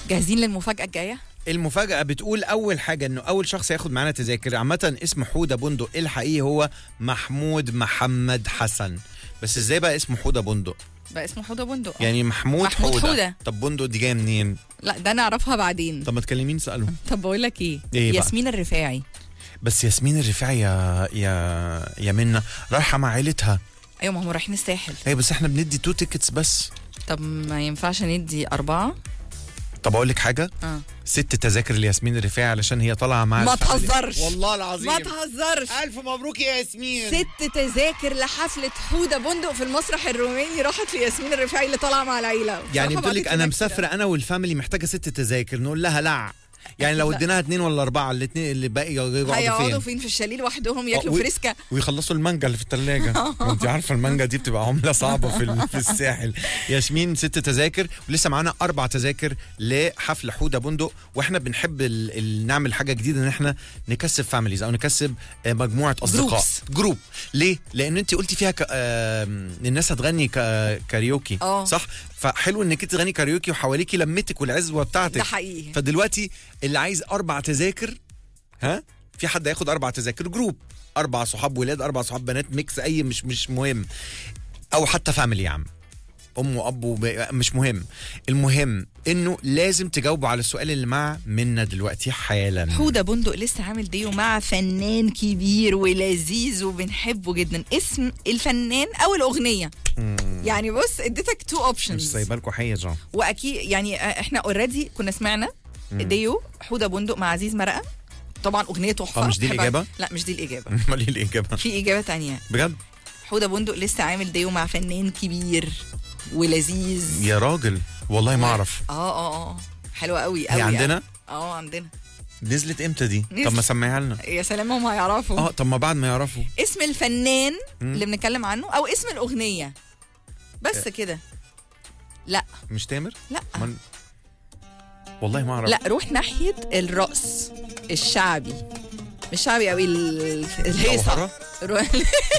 جاهزين للمفاجاه الجايه المفاجأة بتقول أول حاجة إنه أول شخص ياخد معانا تذاكر عامة اسم حودة بندق الحقيقي هو محمود محمد حسن بس إزاي بقى اسمه حودة بندق؟ بقى اسمه حوده بندق يعني محمود, محمود حودة. حودة. طب بندق دي جاية منين؟ لا ده نعرفها بعدين طب ما تكلمين سأله طب بقول لك ايه, إيه بقى؟ ياسمين الرفاعي بس ياسمين الرفاعي يا يا يا منى رايحة مع عيلتها ايوه ما هم رايحين الساحل هي بس احنا بندي تو تيكتس بس طب ما ينفعش ندي اربعه طب أقول لك حاجة اه ست تذاكر لياسمين الرفاعي علشان هي طالعة مع ما الفاميلي. تهزرش. والله العظيم ما تهزرش ألف مبروك يا ياسمين ست تذاكر لحفله حوده بندق في المسرح الروماني راحت لياسمين الرفاعي اللي طالعه مع العيله يعني بصراحة بتقول لك بعتت انا لنا مسافره انا والفاميلي محتاجه ست تذاكر نقول لها لا يعني لو لا. اديناها اتنين ولا اربعه الاثنين اللي باقي يقعدوا هيقعدوا فين فين في الشاليه لوحدهم ياكلوا و- فريسكا ويخلصوا المانجا اللي في الثلاجه انت عارفه المانجا دي بتبقى عمله صعبه في ال- في الساحل ياسمين ست تذاكر ولسه معانا اربع تذاكر لحفل حوده بندق واحنا بنحب ال... ال... نعمل حاجه جديده ان احنا نكسب فاميليز او نكسب آه، مجموعه اصدقاء Groups. جروب ليه لان انت قلتي فيها ك... آه... الناس هتغني ك... كاريوكي اه. صح فحلو انك انت تغني كاريوكي وحواليكي لمتك والعزوه بتاعتك ده حقيقي فدلوقتي اللي عايز اربع تذاكر ها في حد هياخد اربع تذاكر جروب اربع صحاب ولاد اربع صحاب بنات ميكس اي مش مش مهم او حتى فاميلي يا عم ام واب وب... مش مهم المهم انه لازم تجاوبوا على السؤال اللي مع منا دلوقتي حالا حوده بندق لسه عامل ديو مع فنان كبير ولذيذ وبنحبه جدا اسم الفنان او الاغنيه يعني بص اديتك تو مش اوبشنز سايبه لكم حيز واكيد يعني آه، احنا اوريدي كنا سمعنا ديو حوده بندق مع عزيز مرقه طبعا اغنيه تحفه آه، مش دي بحبها. الإجابة؟ لا مش دي الاجابه امال ايه الاجابه في اجابه تانية بجد حوده بندق لسه عامل ديو مع فنان كبير ولذيذ يا راجل والله ما اعرف اه اه اه حلوه قوي قوي هي عندنا اه عندنا نزلت امتى دي نزلت. طب ما سمعيها لنا يا سلام هم هيعرفوا اه طب ما بعد ما يعرفوا اسم الفنان مم. اللي بنتكلم عنه او اسم الاغنيه بس كده لا مش تامر لا من... والله ما اعرف لا روح ناحيه الرقص الشعبي مش شعبي قوي ال- الهيصه جوهرة؟ رو-